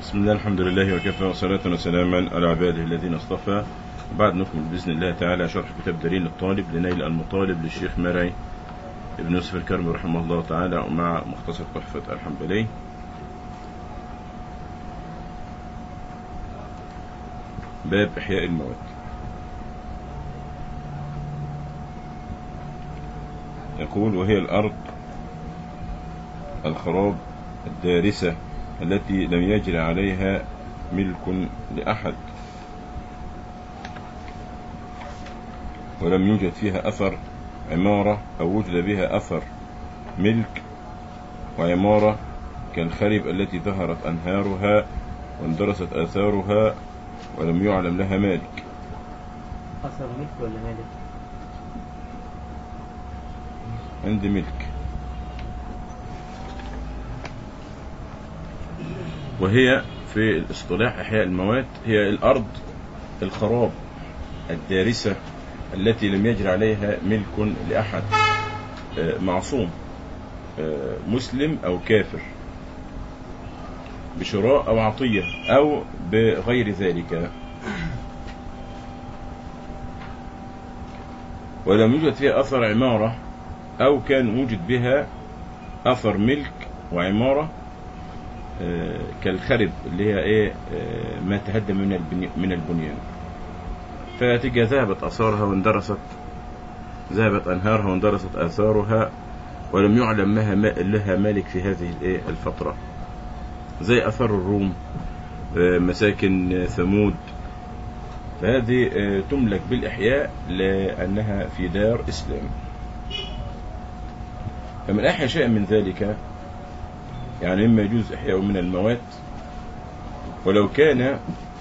بسم الله الحمد لله وكفى وصلاة وسلاما على عباده الذين اصطفى بعد نكمل بإذن الله تعالى شرح كتاب دليل الطالب لنيل المطالب للشيخ مرعي ابن يوسف الكرمي رحمه الله تعالى ومع مختصر تحفة الحنبلي باب إحياء الموت يقول وهي الأرض الخراب الدارسة التي لم يجري عليها ملك لأحد ولم يوجد فيها أثر عمارة أو وجد بها أثر ملك وعمارة كالخرب التي ظهرت أنهارها واندرست آثارها ولم يعلم لها مالك أثر ملك ولا مالك؟ عند ملك وهي في الاصطلاح إحياء الموات هي الأرض الخراب الدارسة التي لم يجري عليها ملك لأحد آه، معصوم آه، مسلم أو كافر بشراء أو عطية أو بغير ذلك ولم يوجد فيها أثر عمارة أو كان وجد بها أثر ملك وعمارة آه، كالخرب اللي هي ايه آه، ما تهدم من البني- من البنيان فتلك ذهبت اثارها واندرست ذهبت انهارها واندرست اثارها ولم يعلم لها ما- لها مالك في هذه الايه الفتره زي اثار الروم آه، مساكن آه، ثمود فهذه آه، تملك بالاحياء لانها في دار اسلام فمن احيا شيئا من ذلك يعني مما يجوز إحياء من الموات ولو كان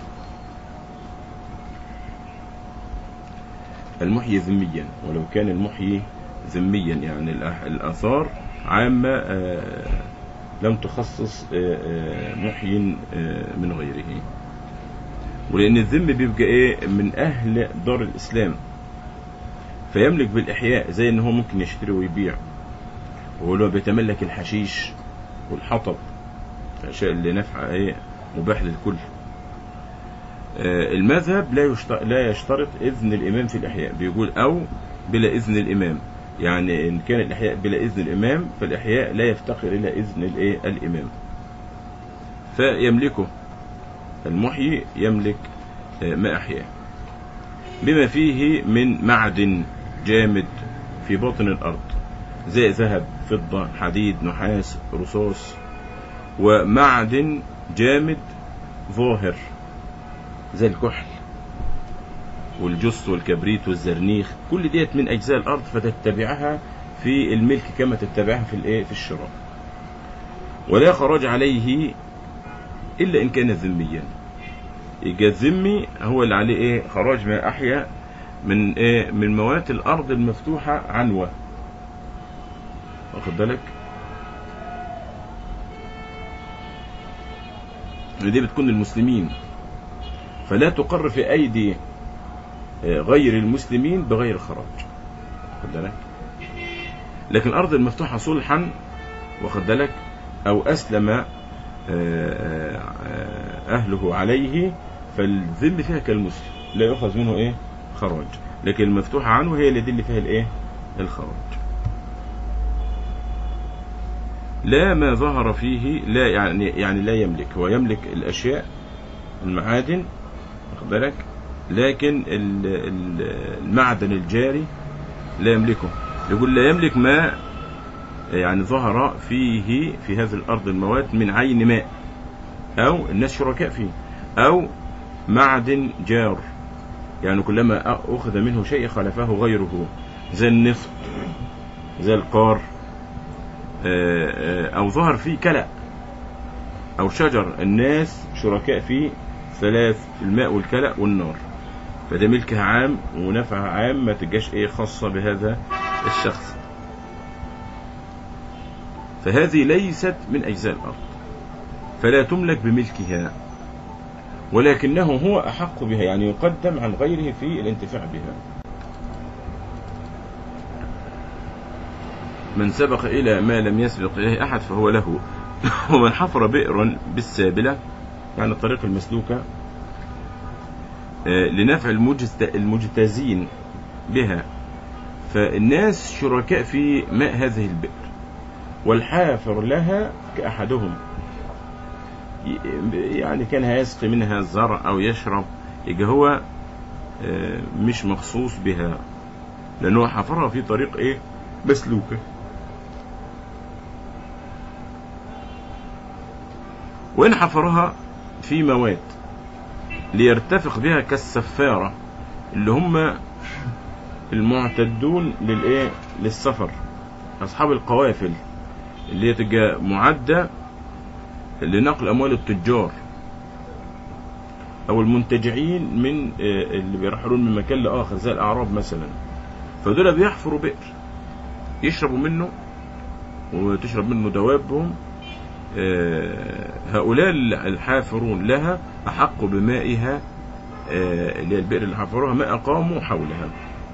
المحيي ذميا ولو كان المحيي ذميا يعني الأح- الآثار عامة آه، لم تخصص آه، آه، محيي آه، من غيره ولأن الذم بيبقى إيه من أهل دار الإسلام فيملك بالإحياء زي إن هو ممكن يشتري ويبيع وهو لو بيتملك الحشيش والحطب الأشياء اللي نافعة ايه مباح للكل آه، المذهب لا يشترط لا يشترط إذن الإمام في الإحياء بيقول أو بلا إذن الإمام يعني إن كان الإحياء بلا إذن الإمام فالإحياء لا يفتقر إلى إذن الإيه الإمام فيملكه المحيي يملك آه، ما أحياه بما فيه من معدن جامد في باطن الأرض زي ذهب فضة حديد نحاس رصاص ومعدن جامد ظاهر زي الكحل والجص والكبريت والزرنيخ كل ديت من أجزاء الأرض فتتبعها في الملك كما تتبعها في الإيه في الشراء ولا خراج عليه إلا إن كان ذميا يبقى الذمي هو اللي عليه إيه خراج ما أحيا من إيه من موات الأرض المفتوحة عنوة واخد بالك دي بتكون المسلمين فلا تقر في أيدي آه، غير المسلمين بغير خراج واخد بالك لكن الأرض المفتوحة صلحا واخد بالك أو أسلم آه، آه، آه، أهله عليه فالذم فيها كالمسلم لا يؤخذ منه إيه خراج لكن المفتوحة عنه هي اللي دي اللي فيها الإيه الخراج لا ما ظهر فيه لا يعني يعني لا يملك هو يملك الاشياء المعادن واخد بالك لكن ال- ال- المعدن الجاري لا يملكه يقول لا يملك ما يعني ظهر فيه في هذه الارض المواد من عين ماء او الناس شركاء فيه او معدن جار يعني كلما اخذ منه شيء خلفه غيره زي النفط زي القار آه، آه، او ظهر فيه كلأ او شجر الناس شركاء فيه ثلاث الماء والكلأ والنار فده ملكها عام ونفعها عام ما تبقاش ايه خاصة بهذا الشخص فهذه ليست من اجزاء الارض فلا تملك بملكها ولكنه هو احق بها يعني يقدم عن غيره في الانتفاع بها من سبق إلى ما لم يسبق إليه أحد فهو له ومن حفر بئرا بالسابلة يعني الطريق المسلوكة آه، لنفع المجت- المجتازين بها فالناس شركاء في ماء هذه البئر والحافر لها كأحدهم ي- يعني كان هيسقي منها الزرع أو يشرب يبقى هو آه، مش مخصوص بها لأنه حفرها في طريق إيه مسلوكة وإن حفرها في مواد ليرتفق بها كالسفارة اللي هم المعتدون للإيه للسفر أصحاب القوافل اللي هي تبقى معدة لنقل أموال التجار أو المنتجعين من آه، اللي بيرحلون من مكان لآخر زي الأعراب مثلا فدول بيحفروا بئر يشربوا منه وتشرب منه دوابهم آه، هؤلاء الحافرون لها أحق بمائها آه، اللي هي البئر اللي حفروها ما أقاموا حولها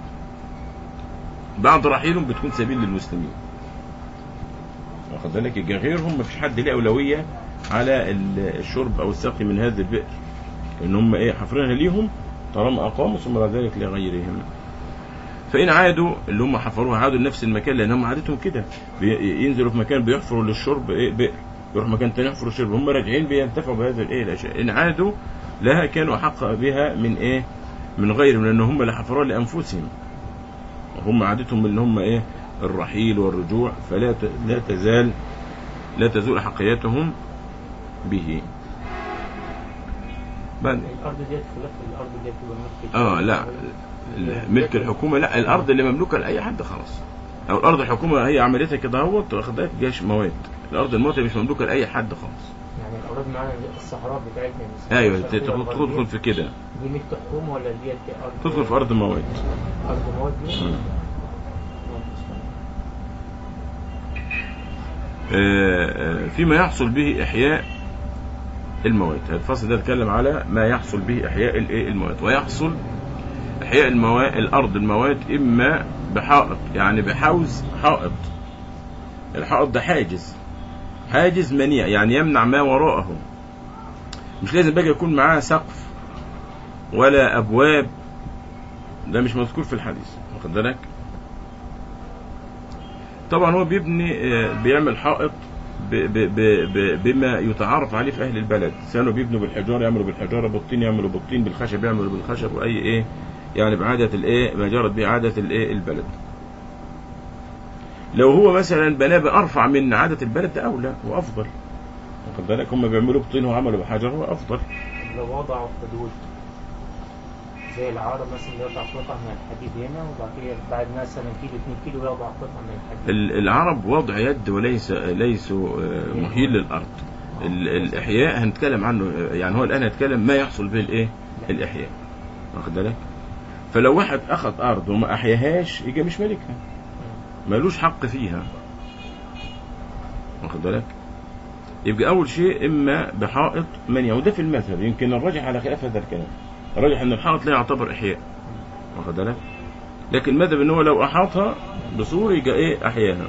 بعد رحيلهم بتكون سبيل للمسلمين واخد بالك يبقى غيرهم مفيش حد ليه أولوية على ال- الشرب أو السقي من هذه البئر إن هم إيه حفرينها ليهم طالما أقاموا ثم بعد ذلك لغيرهم فإن عادوا اللي هم حفروها عادوا لنفس المكان لأن هم عادتهم كده بي- ينزلوا في مكان بيحفروا للشرب إيه بئر يروح مكان تاني يحفروا الشرب هم راجعين بينتفعوا بهذه الإيه الأشياء إن عادوا لها كانوا أحق بها من إيه من غيرهم لأن هم اللي حفروها لأنفسهم هم عادتهم ان هم ايه الرحيل والرجوع فلا ت- لا تزال لا تزول احقيتهم به بعد الأرض ديت خلاف الأرض ديت تبقى ملك اه لا ال- ملك الحكومه لا الارض اللي مملوكه لاي حد خلاص او الارض الحكومه هي عملتها كده اهوت واخد بالك جيش مواد الارض الموت مش مملوكه لاي حد خالص يعني الأراضي معانا دي الصحراء بتاعتنا دي ايوه الشرقية تدخل والغربية، تدخل في كده دي ملك حكومة ولا ديت أرض تدخل في ارض مواد أرض مواد دي؟ مم. نعم، مستعان. آه، آه، فيما يحصل به إحياء المواد هذا الفصل ده يتكلم على ما يحصل به إحياء الإيه؟ المواد ويحصل إحياء المواد الأرض المواد إما بحائط يعني بحوز حائط الحائط ده حاجز حاجز منيع يعني يمنع ما وراءه مش لازم بقى يكون معاه سقف ولا أبواب ده مش مذكور في الحديث واخد بالك طبعا هو بيبني آه، بيعمل حائط ب- ب- ب- ب- بما يتعارف عليه في اهل البلد كانوا بيبنوا بالحجاره يعملوا بالحجاره بالطين يعملوا بالطين بالخشب يعملوا بالخشب واي ايه يعني بعاده الايه ما جرت به عاده الايه البلد لو هو مثلا بناه بارفع من عاده البلد ده اولى وافضل واخد بالك هم بيعملوا بطين وعملوا بحجر هو افضل لو وضعوا حدود زي العرب مثلا يقطع قطعة من الحديد هنا وبعد كده بعد مثلا كيلو 2 كيلو يوضع قطعة من الحديد ال- العرب وضع يد وليس ليسوا آه، مهيل للارض ال- الاحياء هنتكلم عنه آه، يعني هو الان هيتكلم ما يحصل به الايه الاحياء واخد بالك فلو واحد اخذ ارض وما احياهاش يبقى مش مالكها مالوش حق فيها واخد بالك يبقى اول شيء اما بحائط منيع وده في المذهب يمكن الراجح على خلاف هذا الكلام الراجح ان الحائط لا يعتبر احياء واخد بالك لكن المذهب ان هو لو احاطها بسور يبقى ايه احياها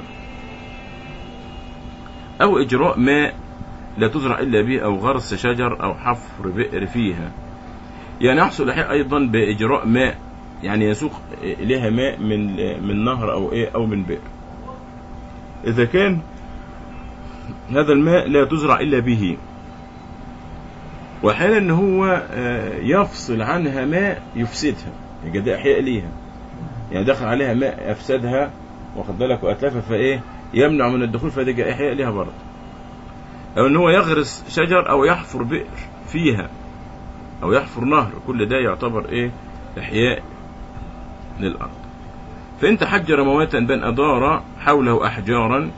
او اجراء ماء لا تزرع الا به او غرس شجر او حفر بئر فيها يعني يحصل احياء ايضا باجراء ماء يعني يسوق اليها ماء من من نهر او ايه او من بئر اذا كان هذا الماء لا تزرع الا به واحيانا ان هو آه، يفصل عنها ماء يفسدها يبقى ده احياء ليها يعني دخل عليها ماء افسدها واخد بالك واتلفها فايه يمنع من الدخول فدي احياء ليها برضه او ان هو يغرس شجر او يحفر بئر فيها او يحفر نهر كل ده يعتبر ايه احياء للارض فانت حجر مواتا بان ادار حوله احجارا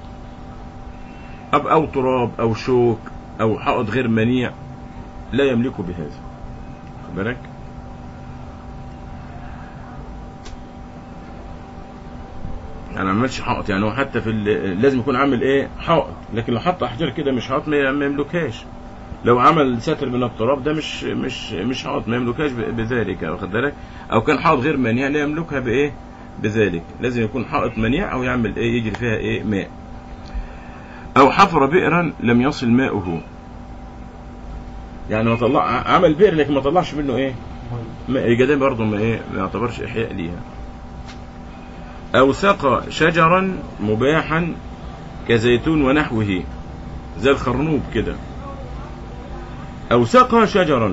أب أو تراب أو شوك أو حائط غير منيع لا يملك بهذا خد بالك يعني ما عملش حائط يعني هو حتى في ال- لازم يكون عامل ايه حائط لكن لو حط احجار كده مش حائط ما ما يملكهاش لو عمل ساتر من التراب ده مش مش مش حائط ما يملكهاش ب- بذلك واخد بالك او كان حائط غير منيع لا يملكها بايه بذلك لازم يكون حائط منيع او يعمل ايه يجري فيها ايه ماء أو حفر بئرا لم يصل ماؤه يعني ما طلع عمل بئر لكن ما طلعش منه ايه مية. ما يبقى ده برضه ما ايه ما يعتبرش احياء ليها او سقى شجرا مباحا كزيتون ونحوه زي الخرنوب كده او سقى شجرا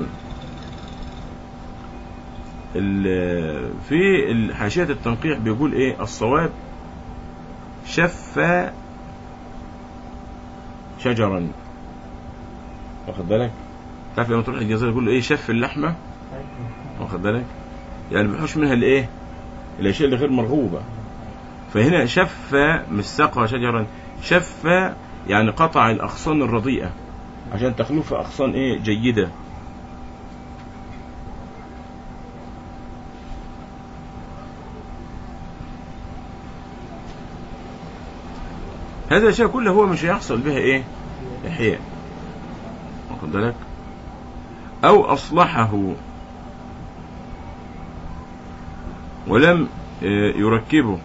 ال- في ال- حاشية التنقيح بيقول ايه الصواب شف شجرا واخد بالك تعرف لما تروح الجزائر يقول له ايه شف اللحمه أيوة. واخد بالك يعني بيحوش منها الايه الاشياء اللي غير مرغوبه فهنا شف مش سقى شجرا شف يعني قطع الاغصان الرديئه عشان تخلف اغصان ايه جيده هذا الاشياء كلها هو مش هيحصل بها ايه احياء واخد بالك او اصلحه ولم آه، يركبه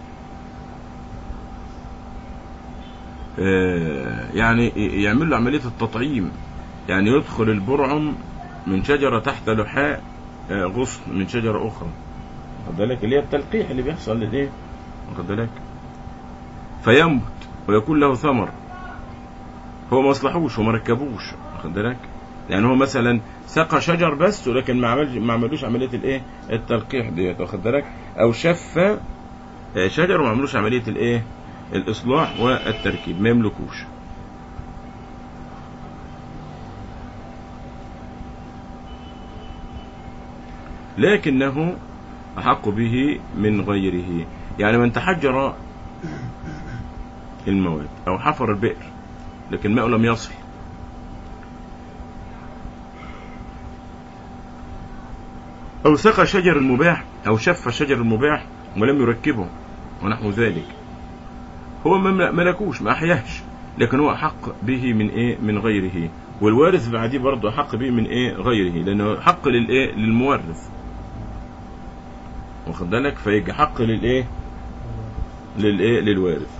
آه، يعني يعمل له عملية التطعيم يعني يدخل البرعم من شجرة تحت لحاء آه، غصن من شجرة أخرى واخد بالك اللي هي التلقيح اللي بيحصل للإيه واخد بالك فينبت ويكون له ثمر هو ما اصلحوش وما ركبوش واخد بالك يعني هو مثلا سقى شجر بس ولكن ما عملش ما عملوش عمليه الايه التلقيح ديت واخد بالك او شف آه، شجر وما عملوش عمليه الايه الاصلاح والتركيب ما يملكوش لكنه احق به من غيره يعني من تحجر المواد او حفر البئر لكن الماء لم يصل أو سقى شجر المباح أو شف شجر المباح ولم يركبه ونحو ذلك هو ما ملكوش ما أحياش لكن هو أحق به من إيه من غيره والوارث بعديه برضه أحق به من إيه غيره لأنه حق للإيه للمورث واخد بالك فيجي حق للإيه للإيه للوارث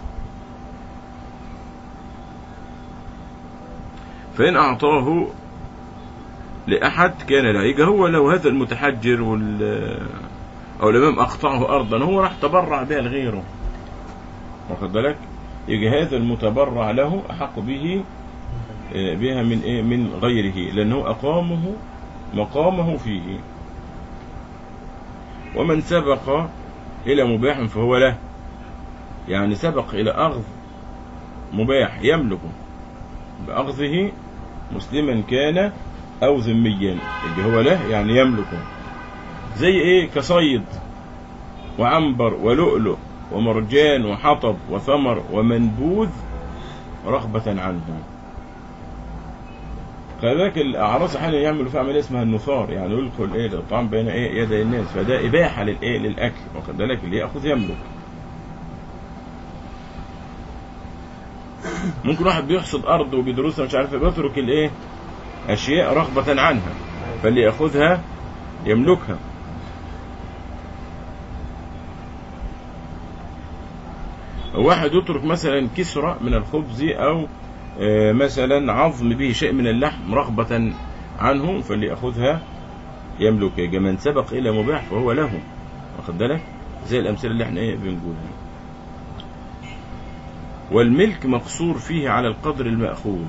فإن أعطاه لأحد كان لا يجي هو لو هذا المتحجر وال أو الإمام أقطعه أرضا هو راح تبرع بها لغيره واخد بالك يجي هذا المتبرع له أحق به آه، بها من إيه من غيره لأنه أقامه مقامه فيه ومن سبق إلى مباح فهو له يعني سبق إلى أخذ مباح يملكه بأخذه مسلما كان أو ذميا اللي هو له يعني يملكه زي إيه كصيد وعنبر ولؤلؤ ومرجان وحطب وثمر ومنبوذ رغبة عنه كذلك الأعراس أحيانا يعملوا في عملية اسمها النثار يعني يلقوا الإيه الطعام بين إيه يدي الناس فده إباحة للإيه للأكل واخد بالك اللي يأخذ يملك ممكن واحد بيحصد أرض وبيدرسها مش عارف إيه، بيترك الإيه أشياء رغبة عنها فاللي يأخذها يملكها واحد يترك مثلا كسرة من الخبز أو آه، مثلا عظم به شيء من اللحم رغبة عنه فاللي يأخذها يملك يا من سبق إلى مباح فهو له واخد بالك زي الأمثلة اللي احنا ايه بنقولها والملك مقصور فيه على القدر المأخوذ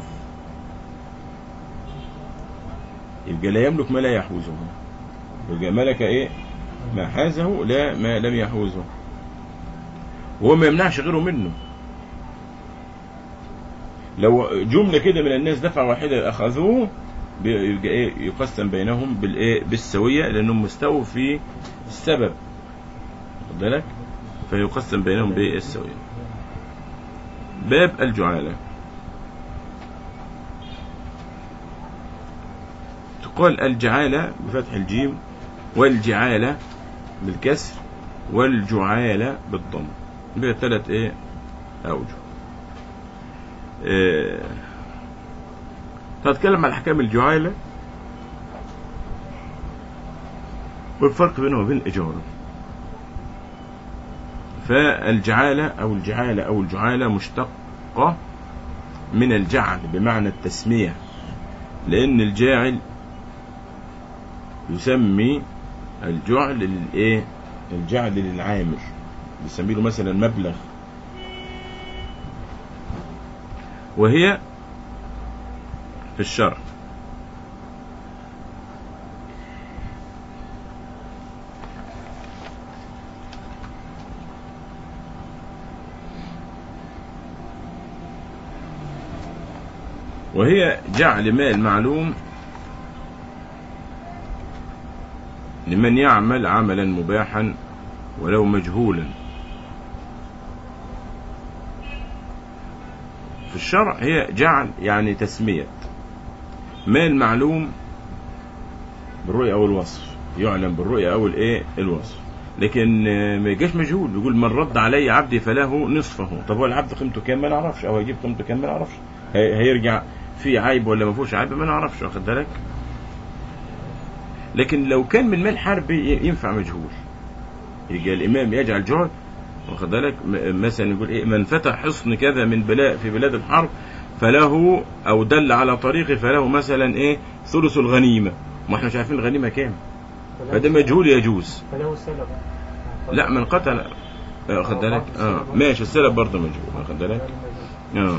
يبقى لا يملك ما لا يحوزه يبقى ملك ايه ما حازه لا ما لم يحوزه وهو ما يمنعش غيره منه لو جملة كده من الناس دفعة واحدة أخذوه بيبقى إيه يقسم بينهم بالإيه بالسوية لأنهم مستووا في السبب واخد بالك فيقسم بينهم بالسوية باب الجعالة تقال الجعالة بفتح الجيم والجعالة بالكسر والجعالة بالضم بها ثلاث ايه اوجه إيه هتكلم عن احكام الجعالة والفرق بينه وبين الإجارة فالجعالة أو الجعالة أو الجعالة مشتقة من الجعل بمعنى التسمية لأن الجاعل يسمي الجعل للايه الجعل للعامل بيسمي له مثلا مبلغ وهي في الشرع وهي جعل مال معلوم لمن يعمل عملا مباحا ولو مجهولا في الشرع هي جعل يعني تسمية مال معلوم بالرؤية أو الوصف يعلم بالرؤية أو الإيه الوصف لكن آه، ما يجيش مجهول بيقول من رد علي عبدي فله نصفه طب هو العبد قيمته كام ما نعرفش أو هيجيب قيمته كام ما نعرفش هي- هيرجع في عيب ولا ما فيهوش عيب ما نعرفش واخد بالك لكن لو كان من مال حربي ي- ينفع مجهول يجي الإمام يجعل جهد واخد بالك م- مثلا يقول إيه من فتح حصن كذا من بلاد في بلاد الحرب فله أو دل على طريقه فله مثلا إيه ثلث الغنيمة ما احنا مش عارفين الغنيمة كام فده مجهول يجوز فله سلب لا من قتل آه، واخد بالك اه ماشي السلب برضه مجهول واخد بالك اه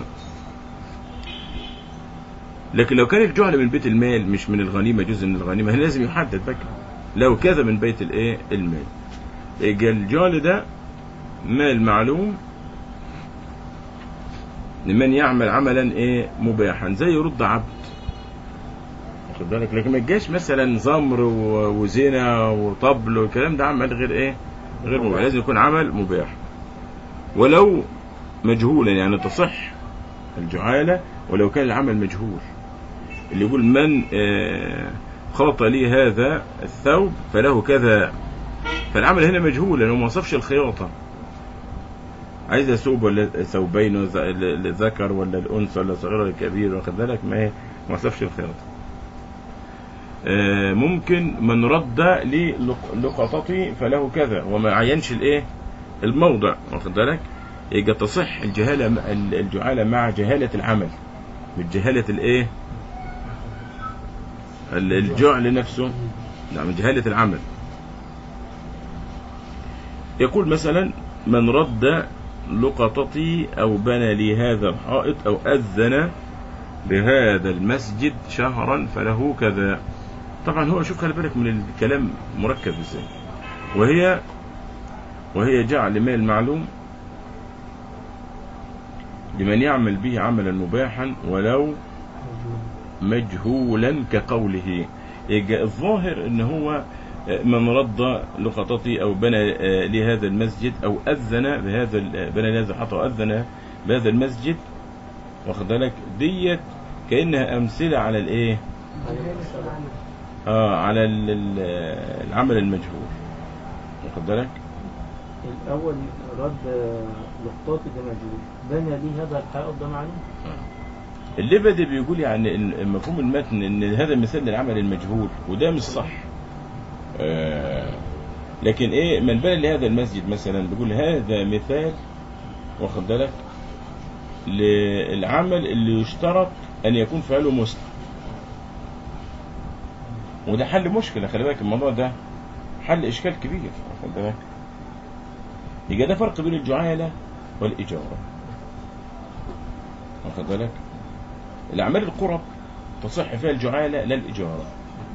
لكن لو كان الجهل من بيت المال مش من الغنيمة جزء من الغنيمة هنا لازم يحدد بقى لو كذا من بيت الايه المال يبقى الجهل ده مال معلوم لمن يعمل عملا ايه مباحا زي يرد عبد واخد بالك لكن ما تجيش مثلا زمر و- وزنا وطبل والكلام ده عمل غير ايه غير مباح لازم يكون عمل مباح ولو مجهولا يعني تصح الجعالة ولو كان العمل مجهول اللي يقول من آه، خلط لي هذا الثوب فله كذا فالعمل هنا مجهول لانه ما وصفش الخياطة عايز ثوب ولا ثوبين وز- للذكر ولا الانثى ولا صغير ولا كبير واخد بالك ما هي ما وصفش الخياطة آه، ممكن من رد لي لق- لقطتي فله كذا وما عينش الايه الموضع واخد بالك يبقى تصح الجهالة مع- الجعالة مع جهالة العمل مش جهالة الايه ال- الجعل نفسه نعم جهالة العمل يقول مثلا من رد لقطتي أو بنى لي هذا الحائط أو أذن بهذا المسجد شهرا فله كذا طبعا هو شوف خلي بالك من الكلام مركب ازاي وهي وهي جعل مال معلوم لمن يعمل به عملا مباحا ولو مجهولا كقوله يبقى الظاهر ان هو من رد لقطتي او بنى لهذا المسجد او اذن بهذا ال- بنى لهذا الحط او اذن بهذا المسجد واخد بالك ديت كانها امثله على الايه اه على ال- ال- العمل المجهول واخد بالك الأول رد لقطاتي ده مجهول بنى لي هذا الحائط ده معلوم الليبدي بيقول يعني ال- مفهوم المتن ان هذا مثال للعمل المجهول وده مش صح آه لكن ايه من بنى لهذا المسجد مثلا بيقول هذا مثال واخد بالك للعمل اللي يشترط ان يكون فعله مسلم وده حل مشكله خلي بالك الموضوع ده حل اشكال كبير واخد بالك يبقى ده فرق بين الجعاله والاجاره واخد بالك الأعمال القرب تصح فيها الجعالة لا الإجارة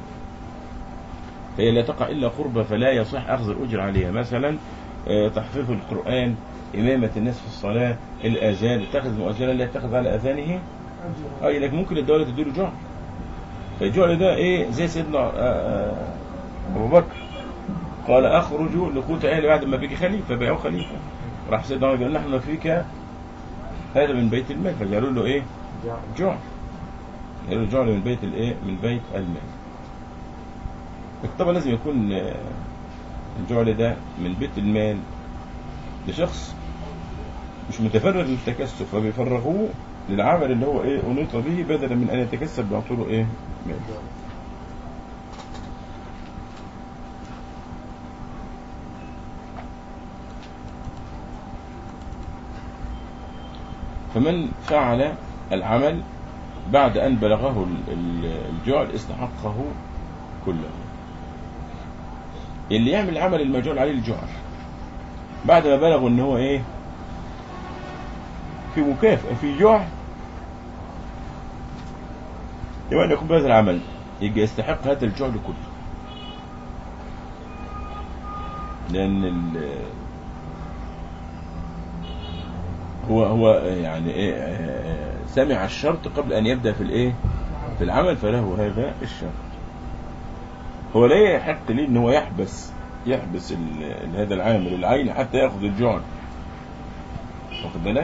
فهي لا تقع إلا قربة فلا يصح أخذ الأجر عليها مثلا آه، تحفيظ القرآن إمامة الناس في الصلاة الأذان اتخذ مؤذنا لا يتخذ على أذانه أي لكن ممكن الدولة تديله جعل فالجعل ده إيه زي سيدنا آه، آه، أبو بكر قال أخرجوا لقوت أهلي بعد ما بيجي خليفة بيعوا خليفة راح سيدنا عمر قال نحن فيك هذا من بيت المال فقالوا له إيه جعل. جعل يعني الجعل من بيت الايه من بيت المال طبعا لازم يكون آه، الجعل ده من بيت المال لشخص مش متفرغ للتكسب فبيفرغوه للعمل اللي هو ايه انيط به بدلا من ان يتكسب بيعطوا له ايه مال فمن فعل العمل بعد أن بلغه ال- ال- الجعل استحقه كله اللي يعمل العمل المجعول عليه الجعل بعد ما بلغوا ان هو ايه في مكافأة في جعل يبقى أن يقوم بهذا العمل يجي يستحق هذا الجعل كله لأن ال هو هو يعني ايه آه، سمع الشرط قبل أن يبدأ في الايه في العمل فله هذا الشرط هو لا يحق ليه ان هو يحبس يحبس ال- هذا العامل العين حتى ياخذ الجعل واخد بالك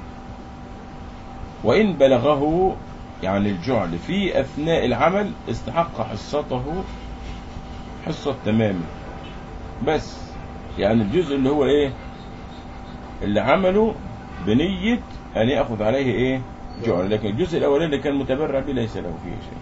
وإن بلغه يعني الجعل في أثناء العمل استحق حصته حصة تمامه بس يعني الجزء اللي هو إيه اللي عمله بنية أن يأخذ عليه إيه جعل لكن الجزء الأولاني اللي كان متبرع به ليس له فيه شيء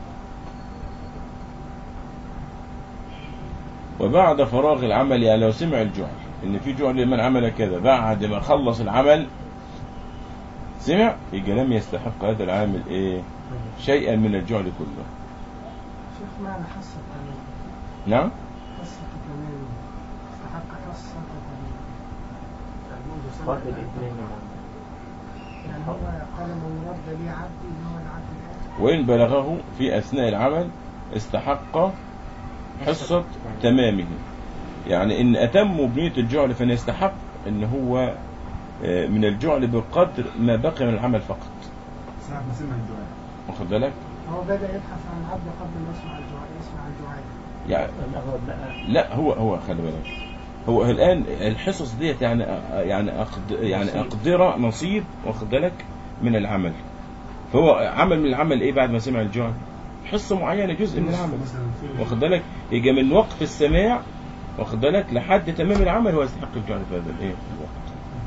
وبعد فراغ العمل يعني لو سمع الجعل ان في جعل لمن عمل كذا بعد ما خلص العمل سمع يبقى لم يستحق هذا العامل ايه شيئا من الجعل كله شيخ معنى حصة تمام نعم حصة تمام استحق حصة تمام يعني منذ سنة فرد الاثنين يعني هو قال من رد لي عبدي اللي هو العبد الآن وإن بلغه في أثناء العمل استحق حصة تمامه يعني إن أتموا بنية الجعل فإن يستحق إن هو آه، من الجعل بقدر ما بقي من العمل فقط ساعة ما سمع الدعاء واخد بالك هو بدأ يبحث عن العبد قبل ما يسمع الدعاء يسمع الدعاء يعني لا هو بقى لا هو هو خلي بالك هو الآن الحصص ديت يعني يعني أقد يعني نصيب. أقدرة نصيب واخد بالك من العمل فهو عمل من العمل إيه بعد ما سمع الجعل حصة معينة جزء من العمل مثلا في واخد بالك يجي من وقت السماع واخد بالك لحد تمام العمل هو يستحق الجعل في هذا الايه الوقت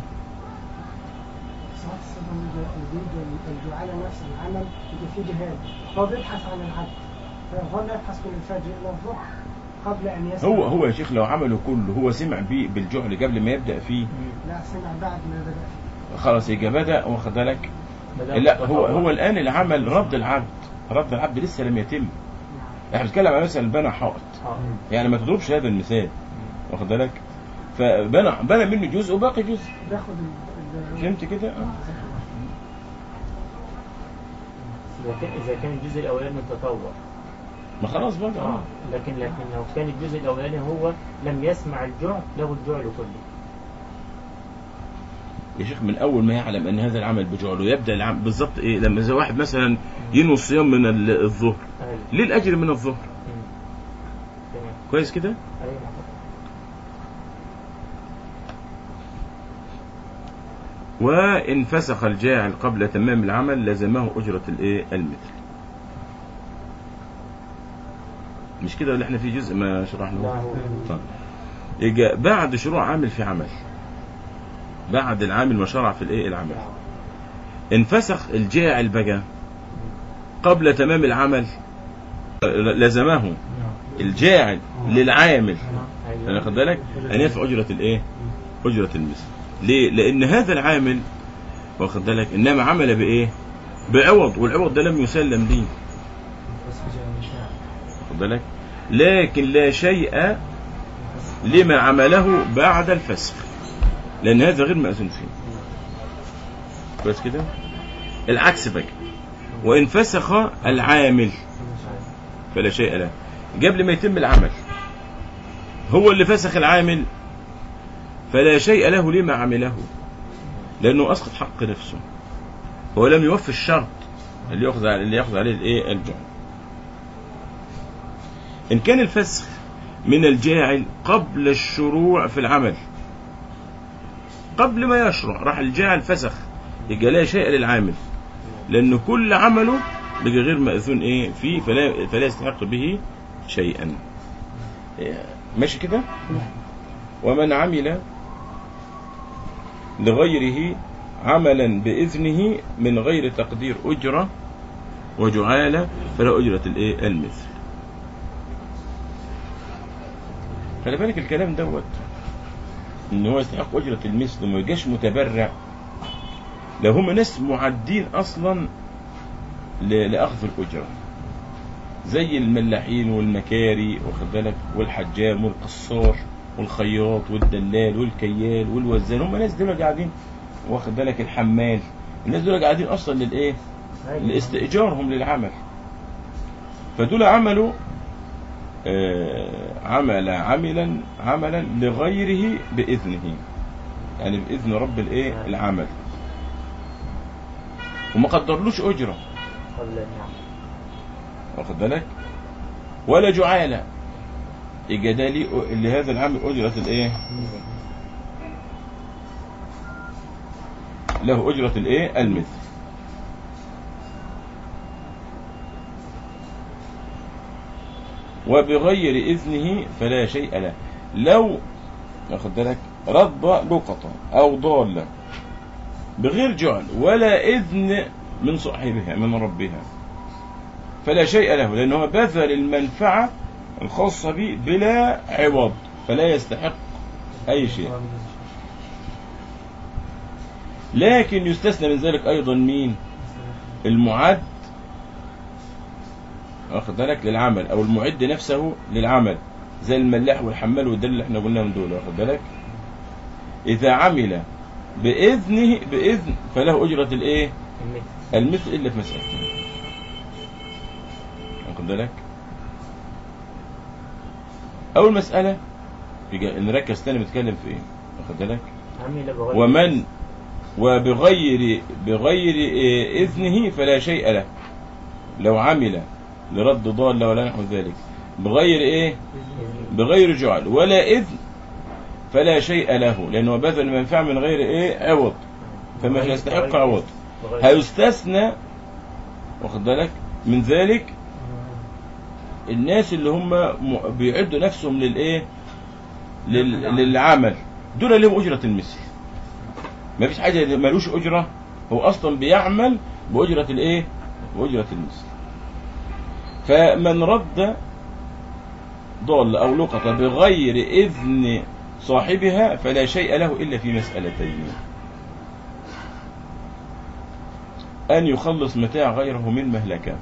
ساعات الصدم يريد الجعالة نفس العمل يبقى فيه جهاد هو بيبحث عن العبد فظل يبحث من الفجر إلى الظهر قبل أن يسمع هو هو يا شيخ لو عمله كله هو سمع بيه بالجعل قبل ما يبدا فيه لا سمع بعد ما بدأ فيه خلاص يجي بدا واخد بالك بدأ لا هو يتطور. هو الان العمل رد العبد رد العبد لسه لم يتم نعم احنا بنتكلم على مثلا بنى حائط آه. يعني ما تضربش هذا المثال واخد بالك فبنى بنى منه جزء وباقي جزء بياخد ال- ال- فهمت كده آه. إذا كان إذا كان الجزء الأولاني تطور ما خلاص بقى آه. آه. لكن لكن لو كان الجزء الأولاني هو لم يسمع الجعل له الجعل كله يا شيخ من اول ما يعلم ان هذا العمل بجعله يبدا العمل بالظبط ايه لما زي واحد مثلا ينوي الصيام من ال- الظهر أهلا. ليه الاجر من الظهر مم. تمام كويس كده أيوة نعم. وان فسخ الجاعل قبل تمام العمل لزمه اجره الايه المثل مش كده ولا احنا في جزء ما لا شرحناه هو طيب يجي بعد شروع عامل في عمل بعد العامل ما شرع في الايه العمل انفسخ الجاعل بقى قبل تمام العمل لزمه الجاعل للعامل أيوة. انا خد بالك ان يدفع اجره الايه اجره المثل ليه لان هذا العامل واخد بالك انما عمل بايه بعوض والعوض ده لم يسلم لي واخد بالك لكن لا شيء لما عمله بعد الفسخ لان هذا غير مأذون فيه كويس كده العكس بقى وان فسخ العامل فلا شيء له قبل ما يتم العمل هو اللي فسخ العامل فلا شيء له لما عمله لانه اسقط حق نفسه هو لم يوفي الشرط اللي ياخذ عليه اللي ياخذ عليه الايه الجعل ان كان الفسخ من الجاعل قبل الشروع في العمل قبل ما يشرع راح الجاعل فسخ يبقى لا شيء للعامل لأن كل عمله بقى غير مأذون إيه فيه فلا, فلا يستحق به شيئا إيه، ماشي كده ومن عمل لغيره عملا بإذنه من غير تقدير أجرة وجعالة فلا أجرة الإيه المثل خلي بالك الكلام دوت ان هو يستحق اجره المثل وما يجاش متبرع لو هم ناس معدين اصلا ل- لاخذ الاجره زي الملاحين والمكاري واخد بالك والحجام والقصار والخياط والدلال والكيال والوزان هم ناس دول قاعدين واخد بالك الحمال الناس دول قاعدين اصلا للايه لاستئجارهم للعمل فدول عملوا آه، عمل عملا عملا لغيره بإذنه يعني بإذن رب الايه العمل وما قدرلوش أجرة قبل أن يعمل واخد بالك ولا جعالة يبقى ده ليه- لهذا العمل أجرة الايه له أجرة الايه المثل وبغير إذنه فلا شيء له لو واخد بالك رد لقطة أو ضالة بغير جعل ولا إذن من صاحبها من ربها فلا شيء له لأنه بذل المنفعة الخاصة به بلا عوض فلا يستحق أي شيء لكن يستثنى من ذلك أيضا مين المعد واخد بالك للعمل أو المعد نفسه للعمل زي الملاح والحمال والدل اللي احنا قلناهم دول واخد بالك إذا عمل بإذنه بإذن فله أجرة الإيه المثل المثل إلا في مسألتين واخد بالك أول مسألة يجي- نركز تاني بنتكلم في إيه واخد بالك عمل بغير ومن وبغير بغير إيه إذنه فلا شيء له لو عمل لرد ضالة ولا نحو ذلك بغير إيه إذن. بغير جعل ولا إذن فلا شيء له لأنه بذل المنفعة من غير إيه عوض فما بغير- يستحق بغير عوض إذن. بغير- هيستثنى واخد بالك من ذلك الناس اللي هم م- بيعدوا نفسهم للايه لل... للعمل دول لهم اجره المثل ما فيش حاجه ملوش اجره هو اصلا بيعمل باجره الايه باجره المثل فمن رد ضال او لقطه بغير اذن صاحبها فلا شيء له الا في مسالتين أن يخلص متاع غيره من مهلكة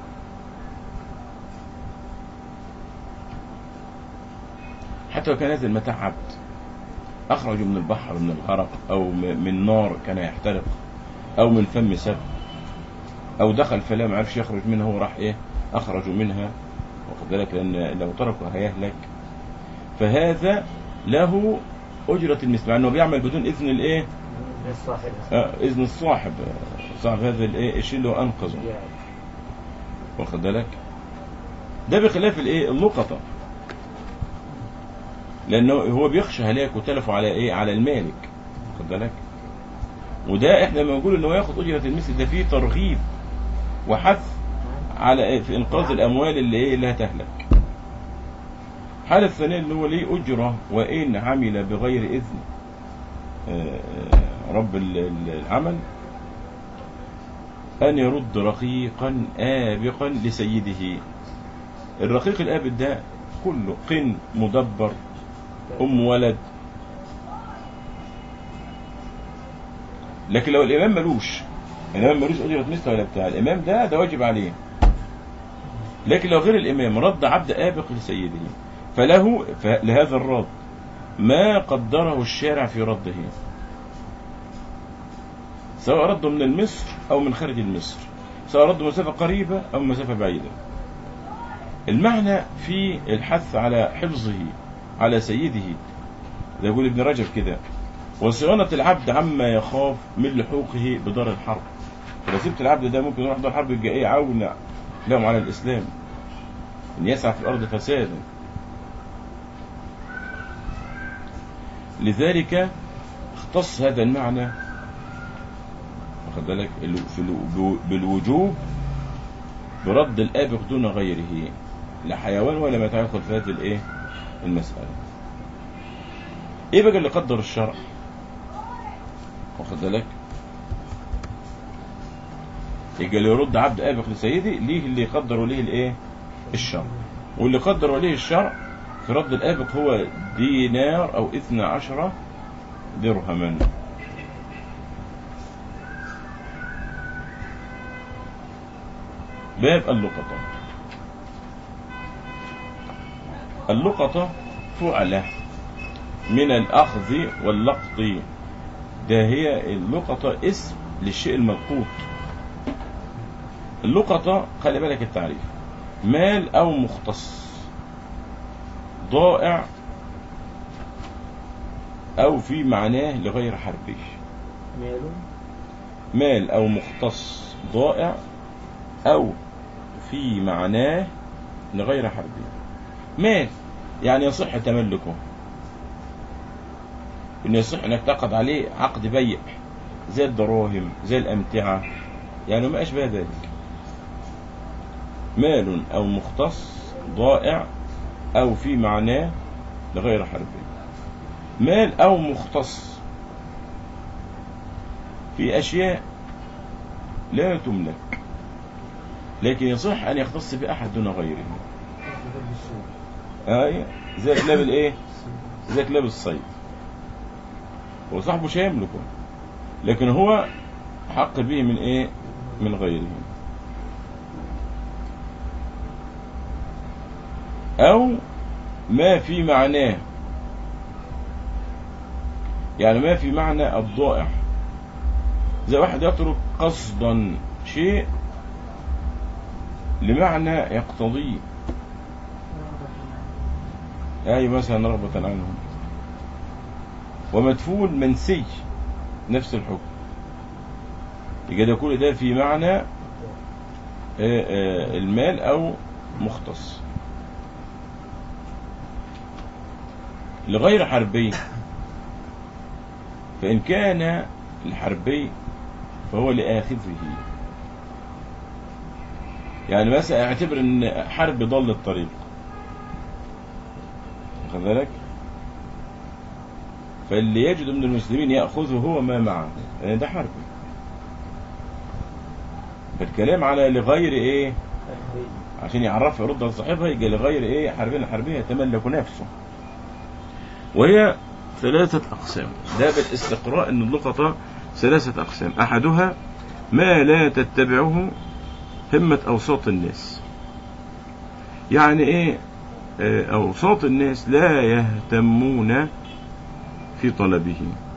حتى لو كان هذا المتاع عبد أخرجه من البحر من الغرق أو م- من نار كان يحترق أو من فم سب أو دخل فلا ما عرفش يخرج منها وراح إيه أخرجه منها واخد بالك لأن لو تركه هيهلك فهذا له أجرة المثل مع أنه بيعمل بدون إذن الإيه للصاحب آه، إذن الصاحب آه، صاحب هذا الإيه الشيء اللي هو أنقذه يعني واخد بالك ده بخلاف الايه اللقطة لانه هو بيخشى هلاك وتلفه على ايه على المالك واخد بالك وده احنا لما نقول ان هو ياخد اجرة المثل ده فيه ترغيب وحث على إيه؟ في انقاذ الاموال اللي ايه اللي هتهلك الحالة الثانية اللي هو ليه أجرة وإن عمل بغير إذن آه، رب ال- ال- العمل أن يرد رقيقا آبقا لسيده الرقيق الآبق ده كله قن مدبر أم ولد لكن لو الإمام ملوش الإمام ملوش أجرة مثل ولا بتاع الإمام ده ده واجب عليه لكن لو غير الإمام رد عبد آبق لسيده فله ف- لهذا الرد ما قدره الشارع في رده سواء رده من المصر أو من خارج المصر سواء رده مسافة قريبة أو مسافة بعيدة المعنى في الحث على حفظه على سيده ده يقول ابن رجب كده وصيانة العبد عما يخاف من لحوقه بدار الحرب فلو سبت العبد ده ممكن يروح دار الحرب يبقى ايه عون لهم على الإسلام أن يسعى في الأرض فسادا لذلك اختص هذا المعنى واخد بالك ال- في ال- بالوجوب برد الآبق دون غيره لا حيوان ولا ما يدخل في هذه الايه المسألة ايه بقى اللي قدر الشرع واخد بالك يبقى اللي يرد عبد آبق لسيدي ليه اللي يقدر وليه الايه الشرع واللي قدر وليه الشرع في رد الآبق هو دينار أو اثنى عشر درهما باب اللقطة اللقطة فعلة من الأخذ واللقط ده هي اللقطة اسم للشيء الملقوط اللقطة خلي بالك التعريف مال أو مختص ضائع أو في معناه لغير حربي ماله مال أو مختص ضائع أو في معناه لغير حربي مال يعني يصح تملكه إن يصح إنك تعقد عليه عقد بيع زي الدراهم زي الأمتعة يعني ما أشبه ذلك مال أو مختص ضائع أو في معناه لغير حربي مال أو مختص في أشياء لا تملك لكن يصح أن يختص بأحد دون غيره أي زي كلاب الإيه زي كلاب الصيد وصاحبه مش هيملكه لكن هو حق به من إيه من غيره أو ما في معناه يعني ما في معنى الضائع زي واحد يترك قصدا شيء لمعنى يقتضيه أي مثلا رغبة عنه ومدفون منسي نفس الحكم يبقى ده كل ده في معنى آه، آه، المال أو مختص لغير حربي فإن كان الحربي فهو لآخذه يعني مثلا اعتبر ان حرب ضل الطريق واخد بالك فاللي يجد من المسلمين يأخذه هو ما معه يعني ده حرب فالكلام على لغير ايه حربي عشان يعرف يرد على صاحبها يجي لغير ايه حربين حربية يتملك نفسه وهي ثلاثة أقسام ده بالاستقراء أن اللقطة ثلاثة أقسام أحدها ما لا تتبعه همة أوساط الناس يعني إيه آه، أوساط الناس لا يهتمون في طلبه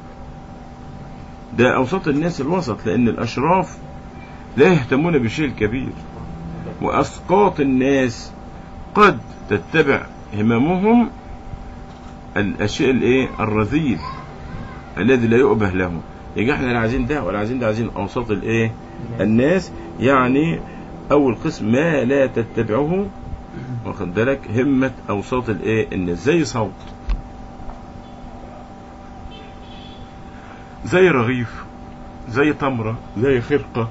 ده أوساط الناس الوسط لأن الأشراف لا يهتمون بالشيء الكبير وأسقاط الناس قد تتبع هممهم الأشياء الإيه الرذيل الذي لا يؤبه له يجي احنا لا عايزين ده ولا عايزين ده عايزين أوساط الإيه الناس يعني أول قسم ما لا تتبعه واخد بالك همة أوساط الإيه الناس زي صوت زي رغيف زي تمرة زي خرقة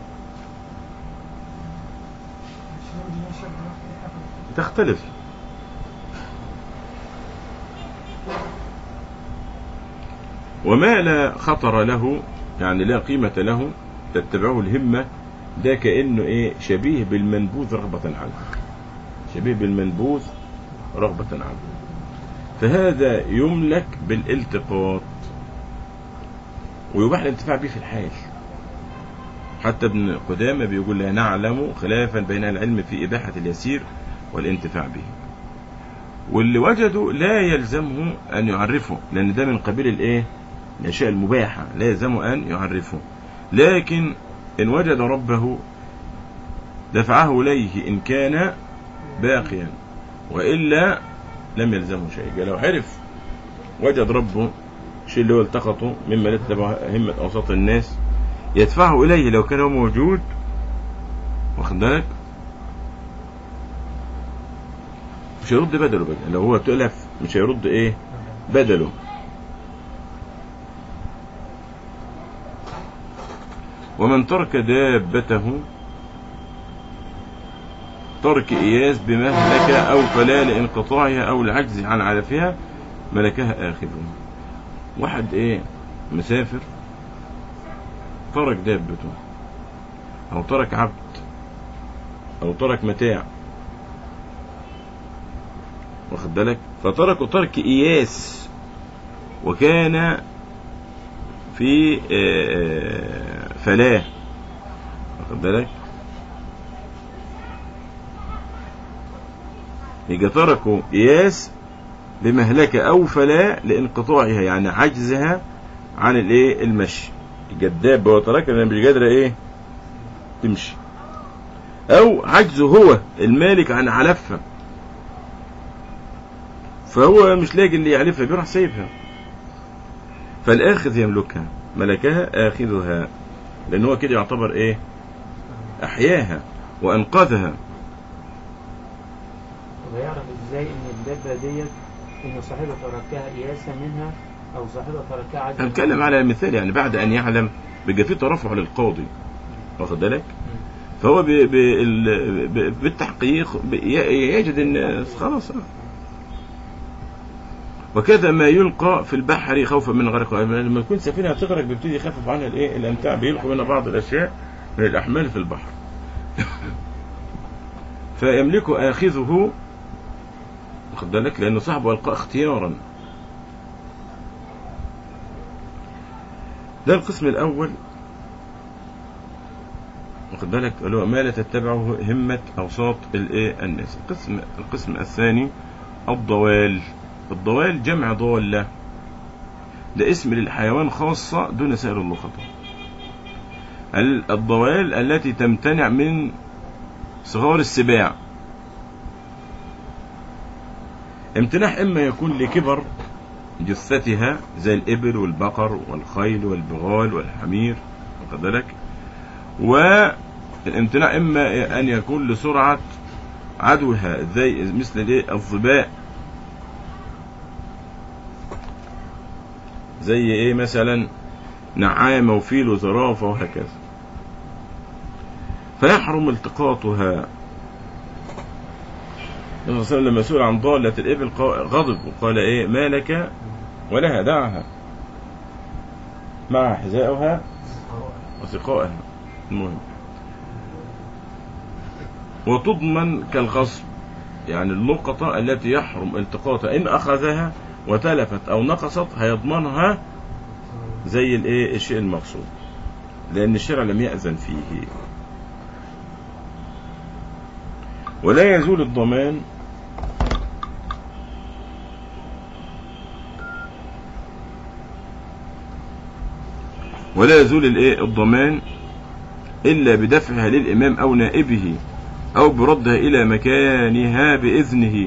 تختلف وما لا خطر له يعني لا قيمة له تتبعه الهمة ده كأنه ايه شبيه بالمنبوذ رغبة عنه شبيه بالمنبوذ رغبة عنه فهذا يملك بالالتقاط ويباح الانتفاع به في الحال حتى ابن قدامة بيقول لا نعلم خلافا بين العلم في إباحة اليسير والانتفاع به واللي وجده لا يلزمه أن يعرفه لأن ده من قبيل الإيه الأشياء المباحة لا يلزمه أن يعرفه لكن إن وجد ربه دفعه إليه إن كان باقيا وإلا لم يلزمه شيء قال لو عرف وجد ربه الشيء اللي هو التقطه مما لا تتبع همة أوساط الناس يدفعه إليه لو كان هو موجود واخد بالك مش هيرد بدله بقى لو هو تلف مش هيرد ايه بدله ومن ترك دابته ترك إياس بمهلكة أو فلا لانقطاعها أو العجز عن علفها ملكها آخذ واحد إيه مسافر ترك دابته أو ترك عبد أو ترك متاع واخد بالك فتركوا ترك إياس وكان في آه، فلاة واخد بالك يجي تركوا إياس بمهلكة أو فلا لانقطاعها يعني عجزها عن الايه المشي الجداب هو ترك لأنها مش قادرة ايه تمشي أو عجزه هو المالك عن علفها فهو مش لاقي اللي يعلفها بيروح سايبها فالآخذ يملكها ملكها آخذها لأن هو كده يعتبر إيه أحياها وأنقذها ويعرف ازاي ان الدابة ديت ان صاحبها تركها إياسا منها او صاحبها تركها عجزا هنتكلم على مثال يعني بعد أن يعلم بيبقى في ترفع للقاضي واخد بالك فهو ب... ب... ال... ب... بالتحقيق ب... ي- يجد ان خلاص آه. وكذا ما يلقى في البحر خوفا من غرق لما تكون سفينه هتغرق بيبتدي يخفف عنها الايه الامتاع بيلقوا منها بعض الاشياء من الاحمال في البحر فيملك اخذه واخد بالك لان صاحبه القاه اختيارا ده القسم الاول واخد بالك اللي هو ما لا تتبعه همة أوساط الإيه الناس القسم القسم الثاني الضوال الضوال جمع ضالة ده اسم للحيوان خاصة دون سائر اللقطة ال- الضوال التي تمتنع من صغار السباع امتناع إما يكون لكبر جثتها زي الإبل والبقر والخيل والبغال والحمير واخد بالك والامتناع إما أن يكون لسرعة عدوها زي مثل الايه الظباء زي ايه مثلا نعامة وفيل وزرافة وهكذا فيحرم التقاطها النبي صلى الله عليه وسلم لما سئل عن ضالة الإبل قا- غضب وقال إيه ما لك ولها دعها مع حذائها وسقائها المهم وتضمن كالغصب يعني اللقطة التي يحرم التقاطها إن أخذها وتلفت أو نقصت هيضمنها زي الإيه الشيء المقصود لأن الشرع لم يأذن فيه ولا يزول الضمان ولا يزول الايه الضمان الا بدفعها للامام او نائبه او بردها الى مكانها باذنه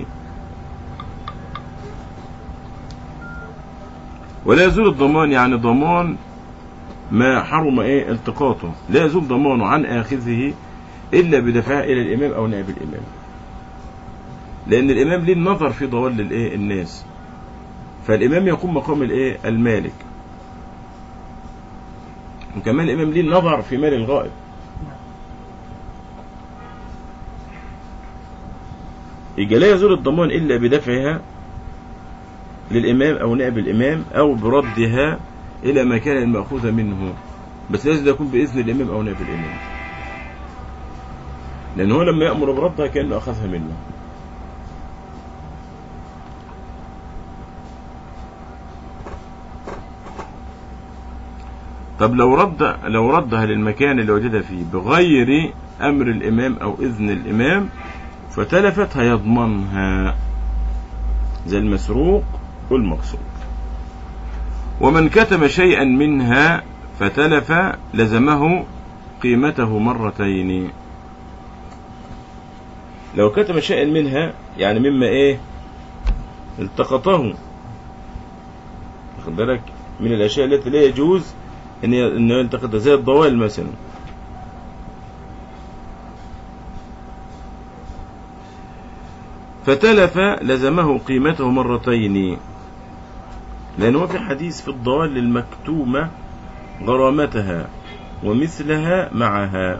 ولا يزول الضمان يعني ضمان ما حرم ايه التقاطه لا يزول ضمانه عن اخذه الا بدفعها الى الامام او نائب الامام لان الامام ليه النظر في ضوال الايه الناس فالامام يقوم مقام الايه المالك وكمان الامام ليه النظر في مال الغائب يبقى لا يزول الضمان الا بدفعها للامام او نائب الامام او بردها الى مكان الماخوذ منه بس لازم يكون باذن الامام او نائب الامام لان هو لما يامر بردها كانه اخذها منه طب لو رد لو ردها للمكان اللي وجدها فيه بغير امر الامام او اذن الامام فتلفت هيضمنها زي المسروق والمقصود ومن كتم شيئا منها فتلف لزمه قيمته مرتين لو كتم شيئا منها يعني مما ايه التقطه واخد بالك من الاشياء التي لا يجوز ان انه يلتقطها زي الضوال مثلا فتلف لزمه قيمته مرتين لأنه في حديث في الضوال المكتومة غرامتها ومثلها معها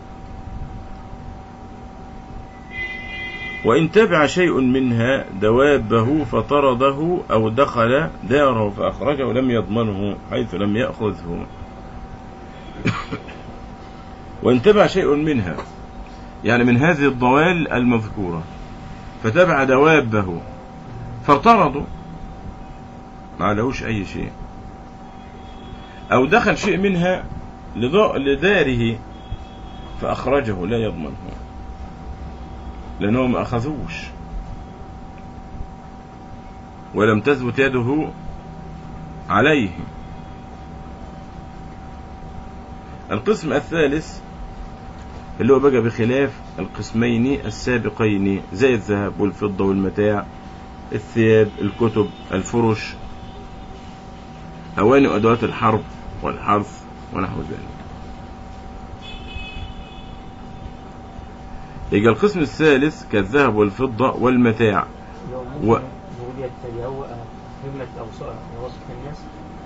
وإن تبع شيء منها دوابه فطرده أو دخل داره فأخرجه لم يضمنه حيث لم يأخذه وإن تبع شيء منها يعني من هذه الضوال المذكورة فتبع دوابه فطرده ما عليهوش أي شيء أو دخل شيء منها لض- لداره فأخرجه لا يضمنه لأنه ما أخذوش ولم تثبت يده عليه القسم الثالث اللي هو بقى بخلاف القسمين السابقين زي الذهب والفضة والمتاع الثياب الكتب الفرش أواني وأدوات الحرب والحرث ونحو ذلك يجي القسم الثالث كالذهب والفضة والمتاع لو و- ممكن نقول يتجاوز همة أو ص- وصف الناس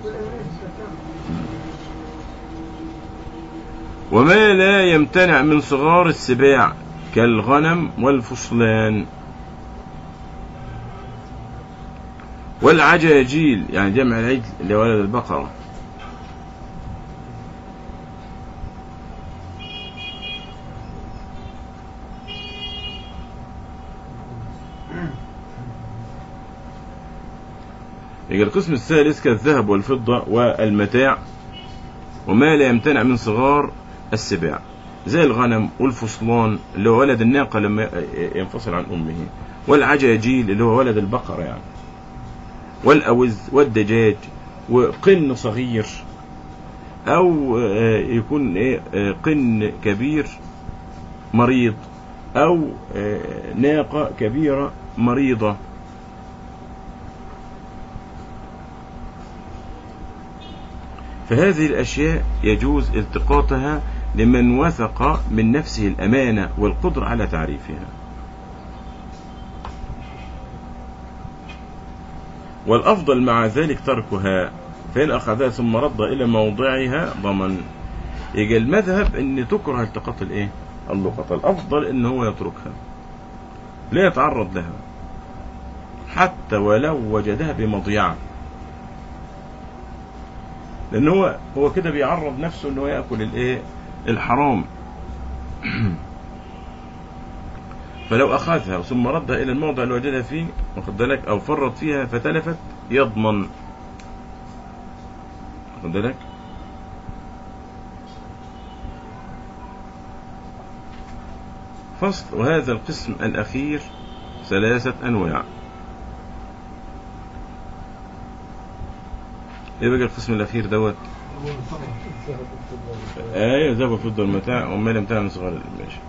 وما لا يمتنع من صغار السباع كالغنم والفصلان والعجاجيل يعني جمع العجل اللي هو ولد البقرة يجي القسم الثالث كالذهب والفضة والمتاع وما لا يمتنع من صغار السباع زي الغنم والفصلان اللي هو ولد الناقة لما ينفصل عن أمه والعجاجيل اللي هو ولد البقرة يعني والأوز والدجاج وقن صغير أو آه، يكون إيه آه، قن كبير مريض أو آه، ناقة كبيرة مريضة فهذه الأشياء يجوز التقاطها لمن وثق من نفسه الأمانة والقدرة على تعريفها والأفضل مع ذلك تركها فإن أخذها ثم رد إلى موضعها ضمن يجي المذهب أن تكره التقاط الإيه؟ اللقطة الأفضل أن هو يتركها لا يتعرض لها حتى ولو وجدها بمضيعه لان هو هو كده بيعرض نفسه ان هو ياكل الايه الحرام فلو اخذها ثم ردها الى الموضع اللي وجدها فيه واخد بالك او فرط فيها فتلفت يضمن واخد بالك فصل وهذا القسم الاخير ثلاثه انواع ايه بقى القسم الاخير دوت ايوه ذهب الفضه والمتاع وما لم تعلم صغار ماشي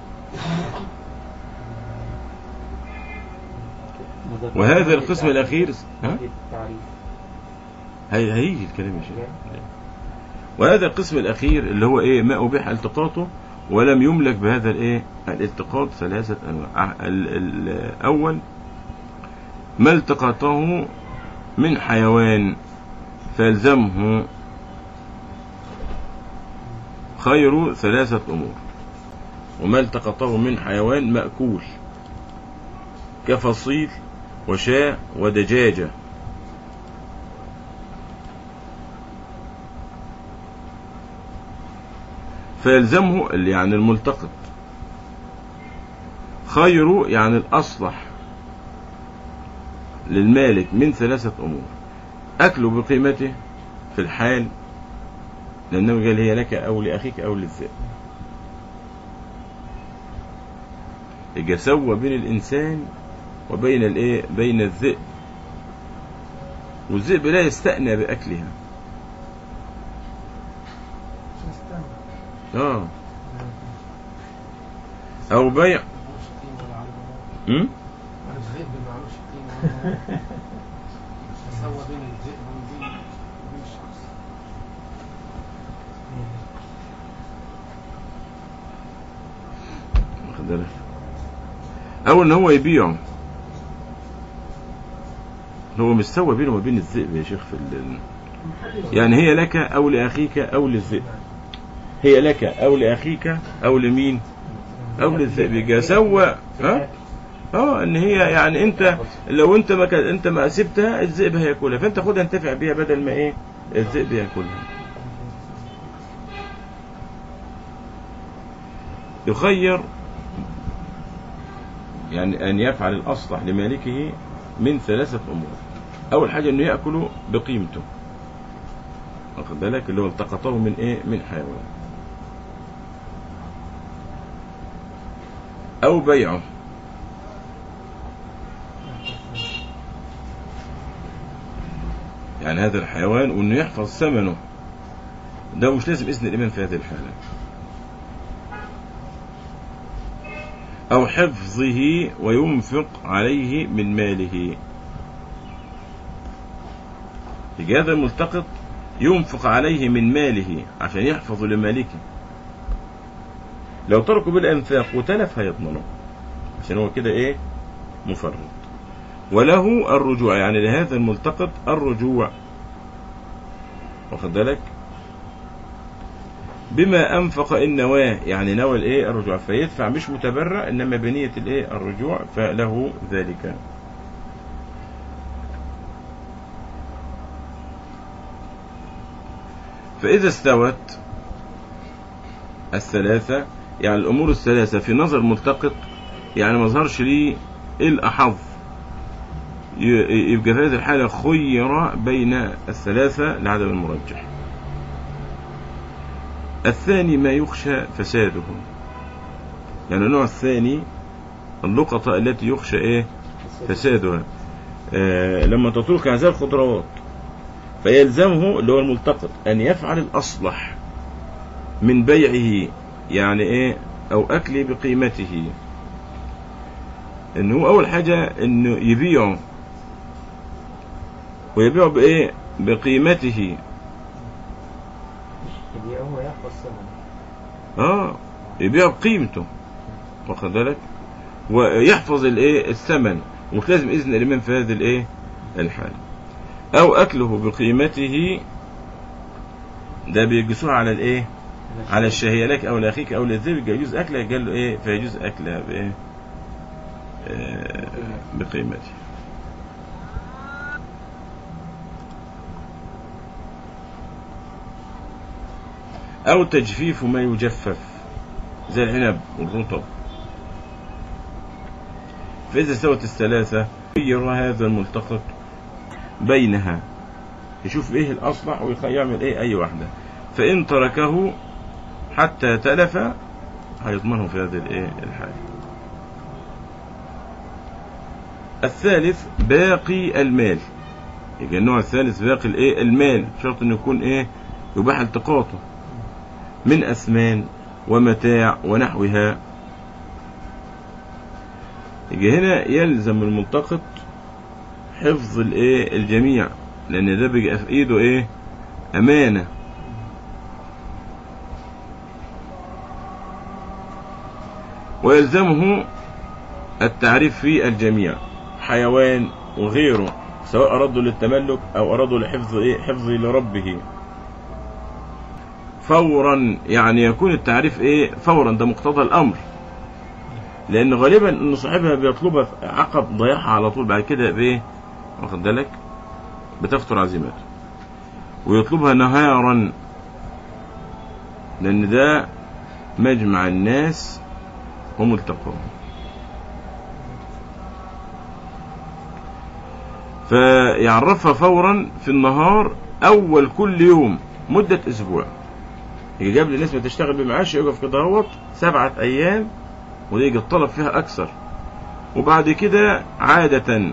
وهذا القسم الأخير ها؟ التعريف هي هيجي الكلام يا شيخ وهذا القسم الأخير اللي هو إيه ما أبيح التقاطه ولم يملك بهذا الإيه الالتقاط ثلاثة أنواع ال- ال- الأول ما التقطه من حيوان فيلزمه خير ثلاثة أمور وما التقطه من حيوان مأكول كفصيل وشاة ودجاجة فيلزمه اللي يعني الملتقط خير يعني الأصلح للمالك من ثلاثة أمور أكله بقيمته في الحال لأنه قال هي لك أو لأخيك أو للذئب يبقى سوى بين الإنسان وبين الإيه بين الذئب والذئب لا يستأنى بأكلها مش مستنى آه أو بيع أم؟ الذئب معلوش قيمة سوى بين الذئب وبين وبين الشخص واخد بالك أو إن هو يبيعه هو مستوى بينه وبين الذئب يا شيخ في ال... يعني هي لك أو لأخيك أو للذئب هي لك أو لأخيك أو لمين أو للذئب يبقى سوى ها اه ان هي يعني انت لو انت ما كان انت ما سبتها الذئب هياكلها فانت خدها انتفع بيها بدل ما ايه الذئب ياكلها يخير يعني ان يفعل الاصلح لمالكه من ثلاثة امور اول حاجة انه ياكله بقيمته واخد بالك اللي هو التقطه من ايه من حيوان او بيعه يعني هذا الحيوان وانه يحفظ ثمنه ده مش لازم اذن الامام في هذه الحاله او حفظه وينفق عليه من ماله يجي هذا الملتقط ينفق عليه من ماله عشان يحفظ لمالكه لو تركوا بالانفاق وتلف هيضمنه عشان هو كده ايه مفرط وله الرجوع يعني لهذا الملتقط الرجوع واخد بالك بما انفق النواه يعني نوى الايه الرجوع فيدفع مش متبرع انما بنيه الايه الرجوع فله ذلك فاذا استوت الثلاثه يعني الامور الثلاثه في نظر ملتقط يعني ما ظهرش ليه الاحظ ي- يبقى في هذه الحاله خير بين الثلاثه لعدم المرجح الثاني ما يخشى فساده يعني النوع الثاني اللقطة التي يخشى ايه فسادها آه لما تترك هذه الخضروات فيلزمه اللي هو الملتقط ان يفعل الاصلح من بيعه يعني ايه او اكله بقيمته ان هو اول حاجة انه يبيعه ويبيعه بايه بقيمته يبيعه ويحفظ ثمنه اه يبيع بقيمته واخد بالك ويحفظ الايه الثمن ومش لازم اذن الامام في هذه الايه الحاله او اكله بقيمته ده بيقيسوها على الايه على الشهية لك او لاخيك او للذئب يجوز اكلها قال له ايه فيجوز اكلها بايه آه بقيمته أو تجفيف ما يجفف زي العنب والرطب فإذا استوت الثلاثة خير هذا الملتقط بينها يشوف إيه الأصلح ويعمل إيه أي واحدة فإن تركه حتى تلف هيضمنه في هذه الإيه الحالة الثالث باقي المال يبقى النوع الثالث باقي الايه المال شرط انه يكون ايه يباح التقاطه من أثمان ومتاع ونحوها يجي هنا يلزم الملتقط حفظ الايه الجميع لان ده بيبقى في ايده ايه امانه ويلزمه التعريف في الجميع حيوان وغيره سواء أرادوا للتملك أو أرادوا لحفظ إيه حفظه لربه فورا يعني يكون التعريف ايه فورا ده مقتضى الامر لان غالبا ان صاحبها بيطلبها في عقب ضياعها على طول بعد كده بايه واخد بالك بتفتر عزيمته ويطلبها نهارا لان ده مجمع الناس هم التقوى فيعرفها فورا في النهار اول كل يوم مدة اسبوع يجي قبل الناس ما تشتغل بمعاش يقف كده اهوت سبعة أيام وده يجي الطلب فيها أكثر وبعد كده عادة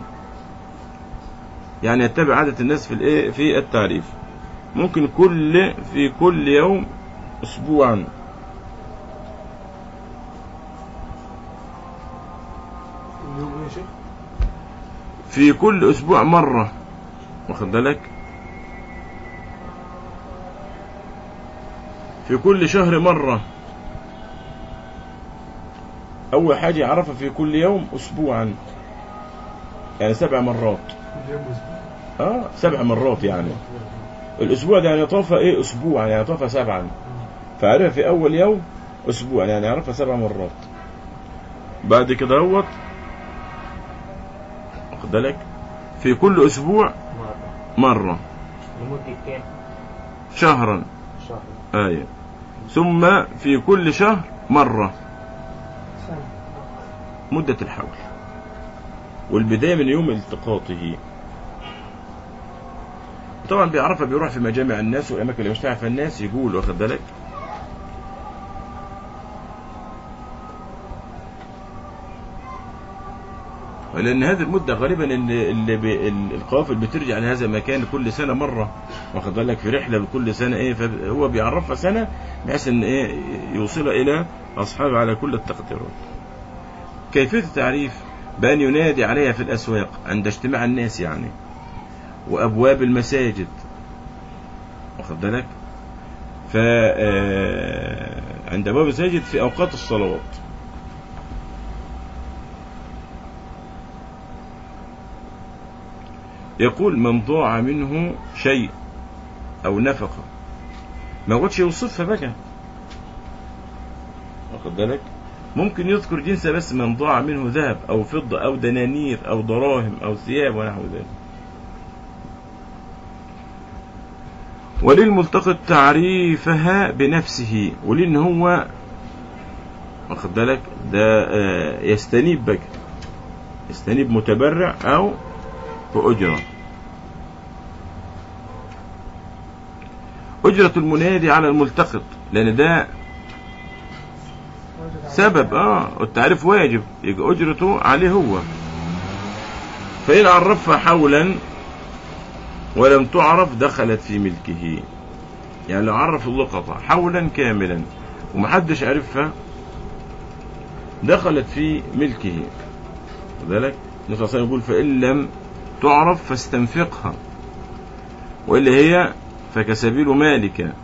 يعني يتبع عادة الناس في الايه في التعريف ممكن كل في كل يوم أسبوعا اليوم ايه يا شيخ؟ في كل أسبوع مرة واخد بالك في كل شهر مرة أول حاجة يعرفها في كل يوم أسبوعا يعني سبع مرات اليوم أسبوع. اه سبع مرات يعني الأسبوع ده يعني يطوفها إيه أسبوعا يعني يطوفها سبعا فعرفها في أول يوم أسبوع يعني يعرفها سبع مرات بعد كده هوت واخد بالك في كل أسبوع مرة مرة لمدة كام؟ شهرا شهر آية ثم في كل شهر مرة سنة مدة الحول والبداية من يوم التقاطه طبعا بيعرفها بيروح في مجامع الناس والأماكن اللي مجتمع فيها الناس يقول واخد بالك لان هذه المده غالبا اللي, اللي بي ال- القوافل بترجع لهذا المكان كل سنه مره واخد بالك في رحله كل سنه ايه فهو بيعرفها سنه بحيث ان ايه يوصلها الى اصحابه على كل التقديرات كيفيه التعريف بان ينادي عليها في الاسواق عند اجتماع الناس يعني وابواب المساجد واخد بالك ف آه، عند ابواب المساجد في اوقات الصلوات يقول من ضاع منه شيء او نفقه ما يقعدش يوصفها بقى واخد بالك ممكن يذكر جنسها بس من ضاع منه ذهب او فضه او دنانير او دراهم او ثياب ونحو ذلك وللملتقط تعريفها بنفسه ولان هو واخد بالك ده آه، يستنيب بقى يستنيب متبرع او بأجرة أجرة المنادي على الملتقط لأن ده سبب اه التعريف واجب يبقى أجرته عليه هو فإن عرفها حولا ولم تعرف دخلت في ملكه يعني لو عرف اللقطة حولا كاملا ومحدش عرفها دخلت في ملكه ذلك النبي صلى الله عليه وسلم يقول فإن لم تعرف فاستنفقها وإلا هي فكسبيل مالك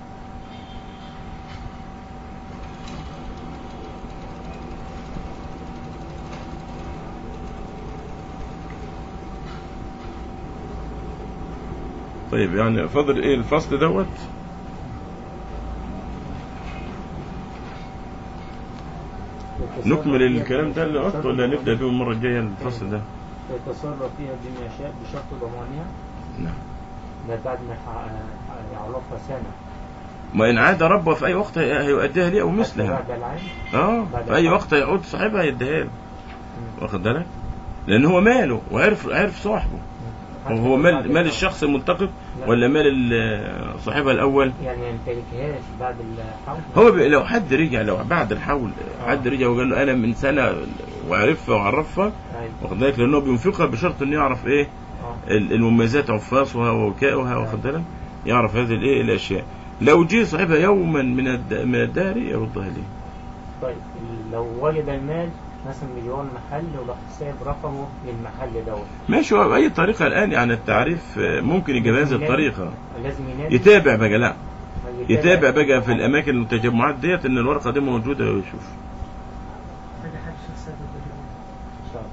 طيب يعني فضل ايه الفصل دوت نكمل الكلام ده اللي قلته ولا نبدأ به المرة الجاية الفصل ده يتصرف فيها بما يشاء بشرط ضمانها نعم ده بعد ما يح- يعرفها سنة ما إن عاد ربه في أي وقت هي- هيؤديها ليه أو حتى مثلها بعد العين اه بعد في أي الحول. وقت يعود صاحبها يديها له واخد بالك لأن هو ماله وعرف عرف صاحبه حتى هو بعد مال مال الحول. الشخص الملتقط لا. ولا مال ال- صاحبها الأول يعني ما يمتلكهاش بعد الحول هو بي- لو حد رجع لو بعد الحول حد رجع وقال له أنا من سنة وعرفها وعرفها أيوة. واخد بالك لأنه بينفقها بشرط إنه يعرف إيه اه ال- المميزات عفاصها ووكائها واخد بالك يعرف هذه الايه الاشياء لو جه صاحبها يوما من الد... من الدهر يردها ليه طيب لو وجد المال مثلا مليون محل ولو حساب رقمه للمحل دوت ماشي هو باي طريقه الان يعني التعريف آه، ممكن يجيب هذه الطريقه لازم ينادي يتابع بقى لا يتابع بقى في الاماكن التجمعات ديت ان الورقه دي موجوده ويشوف هذه حاجة شخصية بالفيديو. إن شاء الله.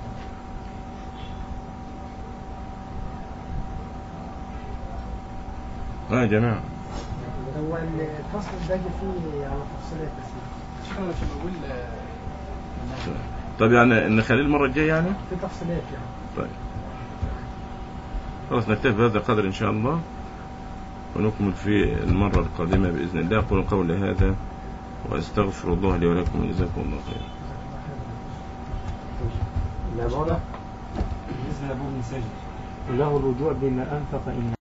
اه يا جماعه هو الفصل الباقي فيه على تفصيلات بس شيخ انا مش بقول آه، طب يعني نخليه المره الجايه يعني في تفصيلات يعني طيب خلاص نكتفي بهذا القدر إن شاء الله ونكمل في المرة القادمة بإذن الله أقول قولي هذا وأستغفر الله لي ولكم وجزاكم الله خيرا العبارة بالنسبه لابوه بن سجد له الرجوع بما أنفق إن